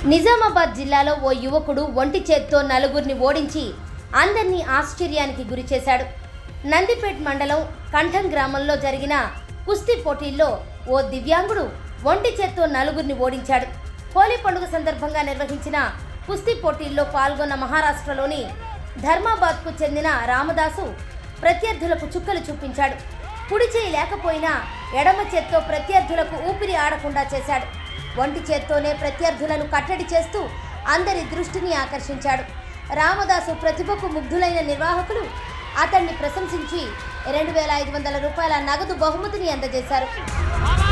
నిజామాబాద్ జిల్లాలో ఓ యువకుడు ఒంటి చేత్తో నలుగురిని ఓడించి అందరినీ ఆశ్చర్యానికి గురిచేశాడు నందిపేట్ మండలం కంఠం గ్రామంలో జరిగిన కుస్తీ పోటీల్లో ఓ దివ్యాంగుడు ఒంటి చేత్తో నలుగురిని ఓడించాడు హోలీ పండుగ సందర్భంగా నిర్వహించిన కుస్తీ పోటీల్లో పాల్గొన్న మహారాష్ట్రలోని ధర్మాబాద్కు చెందిన రామదాసు ప్రత్యర్థులకు చుక్కలు చూపించాడు కుడి చేయి లేకపోయినా ఎడమ చేత్తో ప్రత్యర్థులకు ఊపిరి ఆడకుండా చేశాడు ఒంటి చేత్తోనే ప్రత్యర్థులను కట్టడి చేస్తూ అందరి దృష్టిని ఆకర్షించాడు రామదాసు ప్రతిభకు ముగ్ధులైన నిర్వాహకులు అతన్ని ప్రశంసించి రెండు వేల ఐదు వందల రూపాయల నగదు బహుమతిని అందజేశారు